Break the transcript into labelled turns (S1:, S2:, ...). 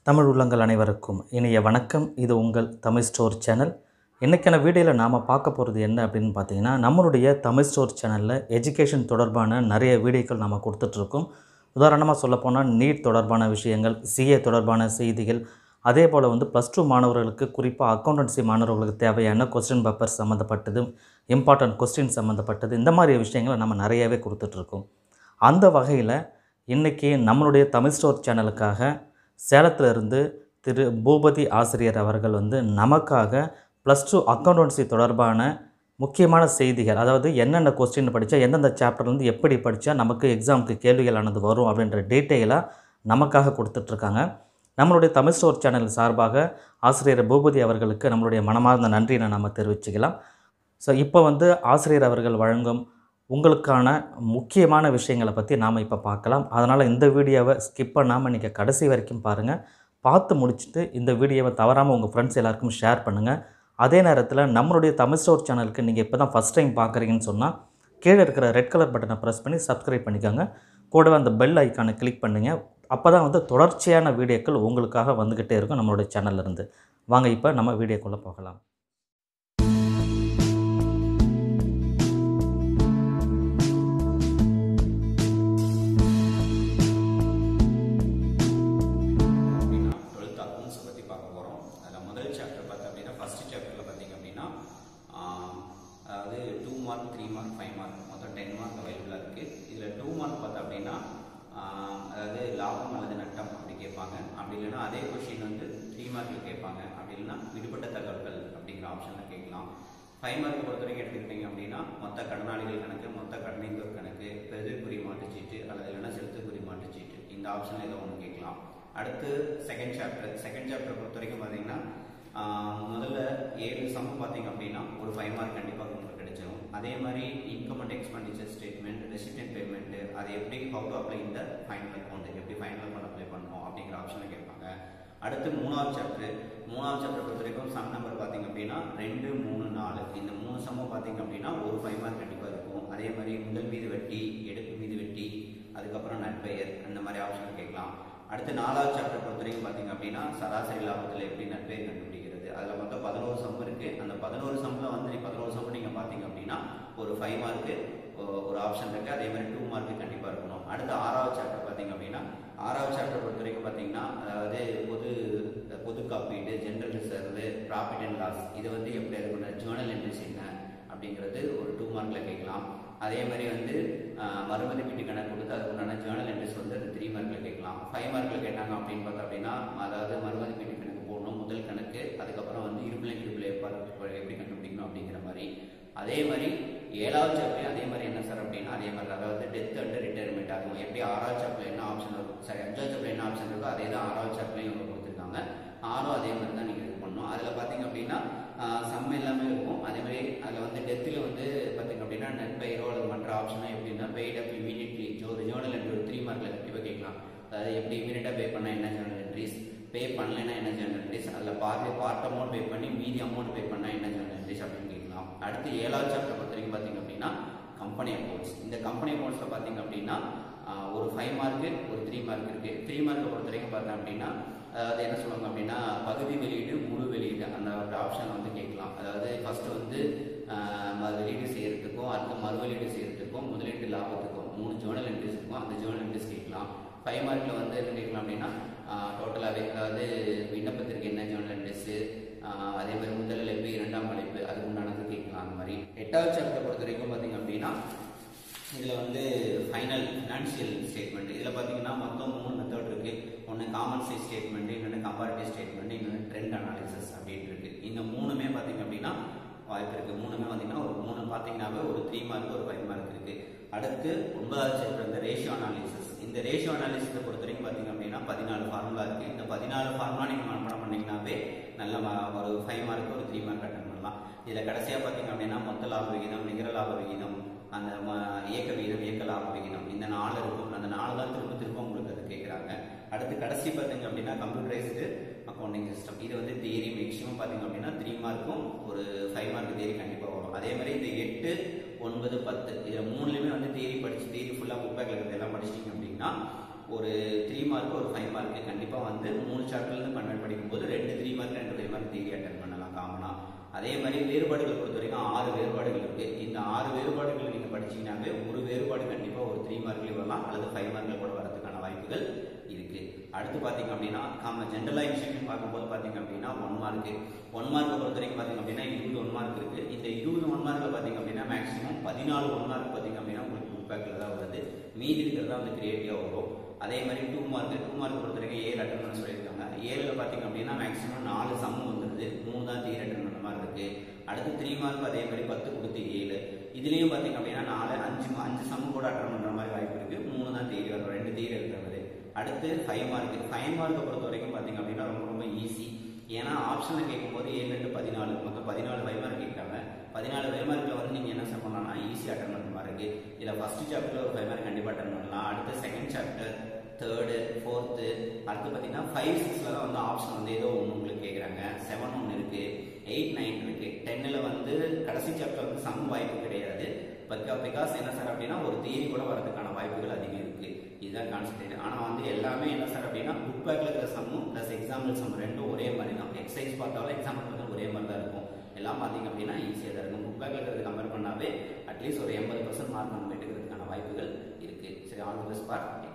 S1: தமிழ் உள்ளங்கள் அனைவருக்கும் இனிய வணக்கம் இது உங்கள் தமிழ் ஸ்டோர் சேனல் இன்றைக்கான வீடியோவில் நாம் பார்க்க போகிறது என்ன அப்படின்னு பார்த்தீங்கன்னா நம்மளுடைய தமிழ் ஸ்டோர் சேனலில் எஜுகேஷன் தொடர்பான நிறைய வீடியோக்கள் நம்ம கொடுத்துட்ருக்கோம் உதாரணமாக சொல்லப்போனால் நீட் தொடர்பான விஷயங்கள் சிஏ தொடர்பான செய்திகள் அதே போல் வந்து ப்ளஸ் டூ மாணவர்களுக்கு குறிப்பாக அக்கௌண்டன்சி மாணவர்களுக்கு தேவையான கொஸ்டின் பேப்பர் சம்மந்தப்பட்டது இம்பார்ட்டன்ட் கொஸ்டின் சம்மந்தப்பட்டது இந்த மாதிரி விஷயங்களை நம்ம நிறையவே கொடுத்துட்ருக்கோம் அந்த வகையில் இன்றைக்கி நம்மளுடைய தமிழ் ஸ்டோர் சேனலுக்காக சேலத்துல இருந்து திரு பூபதி ஆசிரியர் அவர்கள் வந்து நமக்காக ப்ளஸ் டூ அக்கௌண்டன்சி தொடர்பான முக்கியமான செய்திகள் அதாவது என்னென்ன கொஸ்டின் படித்தா எந்தெந்த சாப்டர்லேருந்து எப்படி படித்தா நமக்கு எக்ஸாமுக்கு கேள்விகளானது வரும் அப்படின்ற டீட்டெயிலாக நமக்காக கொடுத்துட்ருக்காங்க நம்மளுடைய தமிழ் ஸ்டோர் சேனல் சார்பாக ஆசிரியர் பூபதி அவர்களுக்கு நம்மளுடைய மனமார்ந்த நன்றியை நம்ம தெரிவிச்சுக்கலாம் ஸோ இப்போ வந்து ஆசிரியர் அவர்கள் வழங்கும் உங்களுக்கான முக்கியமான விஷயங்களை பற்றி நாம் இப்போ பார்க்கலாம் அதனால் இந்த வீடியோவை ஸ்கிப் பண்ணாமல் நீங்கள் கடைசி வரைக்கும் பாருங்கள் பார்த்து முடிச்சுட்டு இந்த வீடியோவை தவறாமல் உங்கள் ஃப்ரெண்ட்ஸ் எல்லாருக்கும் ஷேர் பண்ணுங்கள் அதே நேரத்தில் நம்மளுடைய தமிழ் ஸ்டோர் சேனலுக்கு நீங்கள் இப்போ தான் ஃபஸ்ட் டைம் பார்க்குறீங்கன்னு சொன்னால் கீழே இருக்கிற ரெட் கலர் பட்டனை ப்ரெஸ் பண்ணி சப்ஸ்கிரைப் பண்ணிக்கோங்க கூடவே அந்த பெல் ஐக்கானை கிளிக் பண்ணுங்கள் அப்போ தான் வந்து தொடர்ச்சியான வீடியோக்கள் உங்களுக்காக வந்துக்கிட்டே இருக்கும் நம்மளுடைய சேனல்ல இருந்து வாங்க இப்போ நம்ம வீடியோக்குள்ளே போகலாம்
S2: அப்படின்னா டுவெல்த் அக்கௌண்ட்ஸை பற்றி பார்க்க போகிறோம் அதில் முதல் சாப்டர் பார்த்தா அப்படின்னா ஃபர்ஸ்ட் சாப்டரில் பார்த்தீங்க அப்படின்னா ஆஹ், அதாவது two mark three mark five mark மொத்தம் டென் மார்க் அவைலபிளாக இருக்குது இதில் டூ மார்க் பார்த்தா அப்படின்னா ஆஹ், அதாவது லாபம் அல்லது நட்டம் அப்படி கேட்பாங்க அப்படி இல்லைன்னா அதே கொஷின் வந்து த்ரீ மார்க்கில் கேட்பாங்க அப்படி இல்லைன்னா விடுபட்ட தகவல்கள் அப்படிங்கிற ஆப்ஷனில் கேட்கலாம் ஃபைவ் மார்க் பொறுத்த வரைக்கும் எடுத்துக்கிட்டீங்க அப்படின்னா மொத்த கடனாளிகள் கணக்கு மொத்த கடனைந்தோர் கணக்கு பெருதிற்குறி மாட்டுச்சீட்டு அல்லது இல்லைன்னா செலுத்துக்குறி மாட்டுச்சீட்டு இந்த ஆப்ஷனில் ஏதோ ஒன்று கேட்கலாம் அடுத்து செகண்ட் சாப்டர் செகண்ட் சாப்டர் பொறுத்த வரைக்கும் பார்த்தீங்கன்னா ஆஹ், முதல்ல ஏழு சம் பார்த்தீங்க அப்படின்னா ஒரு ஃபைவ் மார்க் கண்டிப்பாக உங்களுக்கு கிடைச்சிடும் அதே மாதிரி income and expenditure statement resident payment அது எப்படி ஹவு டு அப்ளை இந்த ஃபைனல் அக்கௌண்ட் எப்படி ஃபைனல் அக்கௌண்ட் அப்ளை பண்ணணும் அப்படிங்கிற ஆப்ஷனை கேட்பாங்க அடுத்து மூணாவது சாப்டர் மூணாவது சாப்டர் பொறுத்த வரைக்கும் சம் நம்பர் பார்த்தீங்க அப்படின்னா ரெண்டு மூணு நாலு இந்த மூணு சம்மும் பார்த்தீங்க அப்படின்னா ஒரு ஃபைவ் மார்க் கண்டிப்பாக இருக்கும் அதே மாதிரி முதல் மீது வெட்டி எடுப்பு மீது வெட்டி அதுக்கப்புறம் நட்பெயர் அந்த மாதிரி ஆப்ஷன் கேட்கலாம் அடுத்து நாலாவது சாப்டர் பொறுத்த வரைக்கும் பார்த்தீங்க அப்படின்னா சராசரி லாபத்தில் எப்படி நட்பெயர் கண்டுபிடிக்கிறது அதில் மொத்தம் பதினோரு சம் இருக்கு அந்த பதினோரு சம்மில் வந்து பதினோரு சம் நீங்கள் பார்த்தீங்க அப்படின்னா ஒரு ஃபைவ் மார்க்கு ஒரு ஆப்ஷன் இருக்கு அதே மாதிரி டூ மார்க்கு கண்டிப்பாக இருக்கணும் அடுத்து ஆறாவது சாப்டர் பார்த்தீங்க அப்படின்னா ஆறாவது சாப்டர் பொறுத்த வரைக்கும் பார்த்தீங்கன்னா அதாவது பொது பொது காப்பீடு general reserve profit and loss இது வந்து எப்படி இருக்கணும் ஜேர்னல் என்ட்ரிஸ் என்ன அப்படிங்கிறது ஒரு டூ மார்க்ல கேட்கலாம் அதே மாதிரி வந்து ஆஹ், மறுமதிப்பீட்டு கணக்கு கொடுத்து அதுக்கு உண்டான ஜேர்னல் என்ட்ரிஸ் வந்து த்ரீ மார்க்ல கேட்கலாம் ஃபைவ் மார்க்ல கேட்டாங்க அப்படின்னு பார்த்தா அப்படின்னா அதாவது மறுமதிப்பீட்டு கணக்கு போடணும் முதல் கணக்கு அதுக்கப்புறம் வந்து இருப்பிலை இருப்பிலை எப்படி கண்டுபிடிக்கணும் அப்படிங்கிற மாதிரி அதே மாதிரி ஏழாவது சாப்டர் அதே மாதிரி என்ன சார் அப்படின்னா அதே மாதிரி அதாவது டெத் அண்ட் ரிட்டையர்மெண்ட் ஆகும் எப்படி ஆறாவது சாப்டர் என்ன ஆப்ஷன் இருக்கும் சரி அஞ்சாவது சாப்டர் என்ன ஆப்ஷன் இருக்கோ அதே தான் ஆறாவது சாப்டர்லையும் இவங்க கொடுத்துருக்காங்க ஆறும் அதே மாதிரி தான் நீங்கள் இது பண்ணணும் அதில் பார்த்தீங்க அப்படின்னா சம் எல்லாமே இருக்கும் அதே மாதிரி அதில் வந்து டெத்தில் வந்து பார்த்தீங்க அப்படின்னா நெற்பயிரோ அல்லது மற்ற ஆப்ஷனோ எப்படின்னா பெய்ட் அப் இமீடியட்லி ஒரு ஜேர்னல் என்ட்ரி ஒரு த்ரீ மார்க்கில் கண்டிப்பாக கேட்கலாம் அதாவது எப்படி இமீடியட்டாக பே பண்ணால் என்ன ஜேர்னல் என்ட்ரிஸ் பே பண்ணலைன்னா என்ன ஜேர்னல் என்ட்ரிஸ் அதில் பாதி பார்ட் அமௌண்ட் பே பண்ணி மீதி அமௌண்ட் பே பண்ணால் என்ன ஜேர்னல் என்ட்ரிஸ் அப்படின்னு கேட்கலாம் அடுத்து ஏழாவது சாப்டர் பொறுத்த வரைக்கும் பார்த்தீங்க அப்படின்னா கம்பெனி அக்கௌண்ட்ஸ் இந்த கம்பெனி அக்கௌண்ட்ஸில் பார்த்தீங்க அப்படின்னா ஆஹ், ஒரு ஃபைவ் மார்க்கு ஒரு த்ரீ மார்க் இருக்குது த்ரீ மார்க்கை பொறுத்த வரைக்கும் பார்த்தோம் அப்படின்னா அதாவது என்ன சொல்லுவாங்க அப்படின்னா பகுதி வெளியீடு முழு வெளியீடு அந்த ஒரு ஆப்ஷன் வந்து கேட்கலாம் அதாவது ஃபர்ஸ்ட் வந்து ஆஹ், ம- வெளியீடு செய்யறதுக்கும் அடுத்து மறுவெளியீடு செய்யறதுக்கும் முதலீட்டு லாபத்துக்கும் மூணு ஜேர்னல் என்ட்ரிஸ் இருக்கும் அந்த ஜேர்னல் என்ட்ரிஸ் கேட்கலாம் ஃபைவ் மார்க்கில் வந்து என்ன கேட்கலாம் அப்படின்னா டோட்டலாகவே அதாவது விண்ணப்பத்திற்கு என்ன ஜேர்னல் என்ட்ரிஸு அதே மாதிரி முதல் அழைப்பு இரண்டாம் அழைப்பு அதுக்கு உண்டானது கேட்கலாம் அந்த மாதிரி எட்டாவது சாப்டர் பொறுத்த வரைக்கும் பார்த்தீங்க அப்படின்னா இதில் வந்து ஃபைனல் ஃபினான்ஷியல் ஸ்டேட்மெண்ட் இதில் பார்த்தீங்கன்னா மொத்தம் மூணு மெத்தட் இருக்கு ஒன்று காமன் சைஸ் ஸ்டேட்மெண்ட் இன்னொன்று கம்பேரிட்டிவ் ஸ்டேட்மெண்ட் இன்னொன்று ட்ரெண்ட் அனாலிசிஸ் அப்படின்னு இருக்கு இந்த மூணுமே பார்த்தீங்க அப்படின்னா வாய்ப்பு இருக்கு மூணுமே பார்த்தீங்கன்னா ஒரு மூணு பார்த்தீங்கன்னாவே ஒரு த்ரீ மார்க் ஒரு ஃபைவ் மார்க் இருக்கு அடுத்து ஒன்பதாவது சாப்டர் இந்த ரேஷியோ அனாலிசிஸ் இந்த ரேஷியோ அனாலிசிஸை பொறுத்த வரைக்கும் பார்த்தீங்க அப்படின்னா பதினாலு ஃபார்முலா இருக்கு இந்த பதினாலு ஃபார்முலா நீங்கள் மனப்பாடம் பண்ணீங்கன்னாவே நல்ல ma- ஒரு ஃபைவ் மார்க் ஒரு த்ரீ மார்க் அட்டன் பண்ணலாம் இதில் கடைசியாக பார்த்தீங்க அப்படின்னா மொத்த லாப விகிதம் நிகர லாப விகிதம் அந்த ம- இயக்க விகிதம் இயக்க லாப விகிதம் இந்த நாலு இருக்கும் அந்த நாலு தான் திரும்ப திரும்ப உங்களுக்கு அது கேட்குறாங்க அடுத்து கடைசி பார்த்தீங்க அப்படின்னா கம்ப்யூட்டரைஸ்டு அக்கௌண்டிங் சிஸ்டம் இது வந்து தியரி மேக்ஸிமம் பார்த்தீங்க அப்படின்னா த்ரீ மார்க்கும் ஒரு ஃபைவ் மார்க் தியரி கண்டிப்பாக வரும் அதே மாதிரி இந்த எட்டு ஒன்பது பத்து இதில் மூணுலையுமே வந்து தியரி படிச்சு தியரி ஃபுல்லாக புக் பேக்கில் இருக்கிறது எல்லாம் படிச்சிட்டிங்க அப்படின்னா ஒரு த்ரீ மார்க் ஒரு ஃபைவ் மார்க் கண்டிப்பாக வந்து மூணு சாப்டர்லேருந்து பன்னெண்டு படிக்கும்போது ரெண்டு த்ரீ மார்க் ரெண்டு ஃபைவ் மார்க் தியரி அட்டன் பண்ணலாம் காமனாக அதே மாதிரி வேறுபாடுகள் பொறுத்த வரைக்கும் ஆறு வேறுபாடுகள் இருக்கு இந்த ஆறு வேறுபாடுகள் நீங்க படிச்சீங்கன்னாவே ஒரு வேறுபாடு கண்டிப்பா ஒரு த்ரீ மார்க்லயும் வரலாம் அல்லது ஃபைவ் மார்க்ல கூட வரதுக்கான வாய்ப்புகள் இருக்கு அடுத்து பாத்தீங்க அப்படின்னா காம ஜென்ரலா இன்ஸ்டியூஷன் பார்க்கும்போது பாத்தீங்க அப்படின்னா ஒன் மார்க் ஒன் மார்க்கை பொறுத்த வரைக்கும் பாத்தீங்க அப்படின்னா இருபது ஒன் மார்க் இருக்கு இந்த இருபது ஒன் மார்க்ல பாத்தீங்க அப்படின்னா மேக்ஸிமம் பதினாலு ஒன் மார்க் பாத்தீங்க அப்படின்னா உங்களுக்கு புக் பேக்ல தான் வருது மீதி இருக்கிறதா வந்து கிரியேட்டிவா வரும் அதே மாதிரி டூ மார்க் டூ மார்க் பொறுத்த வரைக்கும் ஏழு அட்டன் பண்ண சொல்லியிருக்காங்க ஏழில் பார்த்தீங்க அப்படின்னா மேக்ஸிமம் நாலு சம் வந்துருது மூணு தான் தீர் அட்டன் பண்ண மாதிரி இருக்கு அடுத்து த்ரீ மார்க் அதே மாதிரி பத்து கொடுத்து ஏழு இதுலேயும் பார்த்தீங்க அப்படின்னா நாலு அஞ்சு அஞ்சு சம் கூட அட்டன் பண்ணுற மாதிரி வாய்ப்பு இருக்கு மூணு தான் தேதி வரும் ரெண்டு தேதி இருக்கிறது அடுத்து ஃபைவ் மார்க் ஃபைவ் மார்க்கை பொறுத்த வரைக்கும் பார்த்தீங்க அப்படின்னா ரொம்ப ரொம்ப ஈஸி ஏன்னா ஆப்ஷனில் கேட்கும்போது ஏழு ரெண்டு பதினாலு மொத்தம் பதினாலு ஃபைவ் மார்க் கேட்குறாங்க பதினாலு ஃபைவ் மார்க்கில் வந்து நீங்கள் என்ன சார் பண்ணலாம்னா ஈஸியாக அட்டன் பண்ணுற மாதிரி இருக்கு இதில் ஃபர்ஸ்ட் சாப்டரில் ஒரு ஃபைவ் மார்க் கண்டிப்பாக அட்டன் பண்ணலாம் அடுத்து செகண்ட் சாப்டர் தேர்டு ஃபோர்த்து அடுத்து பார்த்தீங்கன்னா ஃபைவ் சிக்ஸில் தான் வந்து ஆப்ஷன் வந்து ஏதோ ஒன்று உங்களுக்கு கேட்குறாங்க செவன் ஒன்று இருக்கு எயிட் நைன் இருக்கு டென்னில் வந்து கடைசி சாப்டர் வந்து சம் வாய்ப்பு கிடையாது பக்கா பிகாஸ் என்ன சார் அப்படின்னா ஒரு தேதி கூட வரதுக்கான வாய்ப்புகள் அதிகம் இருக்கு இதுதான் கான்சென்ட்ரேட் ஆனால் வந்து எல்லாமே என்ன சார் அப்படின்னா புக் பேக்கில் இருக்கிற சம்மும் ப்ளஸ் எக்ஸாம்பிள் சம் ரெண்டும் ஒரே மாதிரி தான் எக்ஸசைஸ் பார்த்தாலும் எக்ஸாம்பிள் பார்த்தாலும் ஒரே மாதிரி தான் இருக்கும் எல்லாம் பார்த்தீங்க அப்படின்னா ஈஸியாக தான் இருக்கும் புக் பேக்கில் இருக்கிறது கம்பேர் பண்ணாவே அட்லீஸ்ட் ஒரு எண்பது பர்சன்ட் மார்க் நம்ம எடுக்கிறதுக்கான வாய்ப்புகள் இருக்கு சரி ஆல் தி பெஸ்ட் ஃபார்